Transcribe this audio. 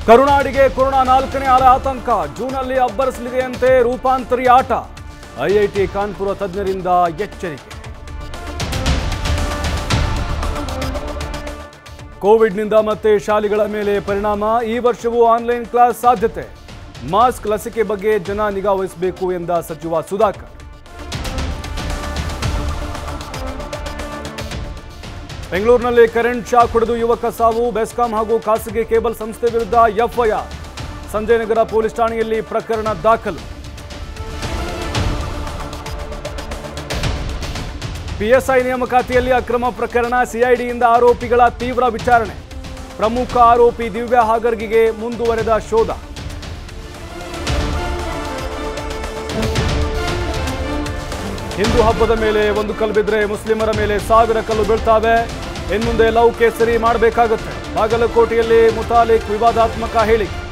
ಕರುನಾಡಿಗೆ corona ನಾಲ್ಕನೇ ಅಲೆ ಆತಂಕ ಜೂನಲ್ಲಿ ಅಬ್ಬರಿಸಲಿದೆಯಂತೆ ರೂಪಾಂತರಿ ಆಟ ಐಐಟಿ ಕಾನ್ಪುರ ತಜ್ಞರಿಂದ ಎಚ್ಚರಿಕೆ ಕೋವಿಡ್ನಿಂದ ಮತ್ತೆ ಶಾಲೆಗಳ ಮೇಲೆ ಪರಿಣಾಮ ಈ ವರ್ಷವೂ ಆನ್ಲೈನ್ ಕ್ಲಾಸ್ ಸಾಧ್ಯತೆ ಮಾಸ್ಕ್ ಲಸಿಕೆ ಬಗ್ಗೆ ಜನ ನಿಗಾ ವಹಿಸಬೇಕು ಎಂದ ಸಚಿವ ಸುಧಾಕರ್ ಬೆಂಗಳೂರಿನಲ್ಲಿ ಕರೆಂಟ್ ಶಾಕ್ ಹೊಡೆದು ಯುವಕ ಸಾವು ಬೆಸ್ಕಾಂ ಹಾಗೂ ಖಾಸಗಿ ಕೇಬಲ್ ಸಂಸ್ಥೆ ವಿರುದ್ಧ ಎಫ್ಐಆರ್ ಸಂಜಯನಗರ ಪೊಲೀಸ್ ಠಾಣೆಯಲ್ಲಿ ಪ್ರಕರಣ ದಾಖಲು ಪಿಎಸ್ಐ ನೇಮಕಾತಿಯಲ್ಲಿ ಅಕ್ರಮ ಪ್ರಕರಣ ಸಿಐಡಿಯಿಂದ ಆರೋಪಿಗಳ ತೀವ್ರ ವಿಚಾರಣೆ ಪ್ರಮುಖ ಆರೋಪಿ ದಿವ್ಯಾ ಹಾಗರ್ಗಿಗೆ ಮುಂದುವರೆದ ಶೋಧ ಹಿಂದೂ ಹಬ್ಬದ ಮೇಲೆ ಒಂದು ಕಲ್ಲು ಬಿದ್ದರೆ ಮುಸ್ಲಿಮರ ಮೇಲೆ ಸಾವಿರ ಕಲ್ಲು ಬೀಳ್ತಾವೆ ಇನ್ಮುಂದೆ ಲವ್ ಕೇಸರಿ ಮಾಡಬೇಕಾಗುತ್ತೆ ಬಾಗಲಕೋಟೆಯಲ್ಲಿ ಮುತಾಲಿಕ್ ವಿವಾದಾತ್ಮಕ ಹೇಳಿಕೆ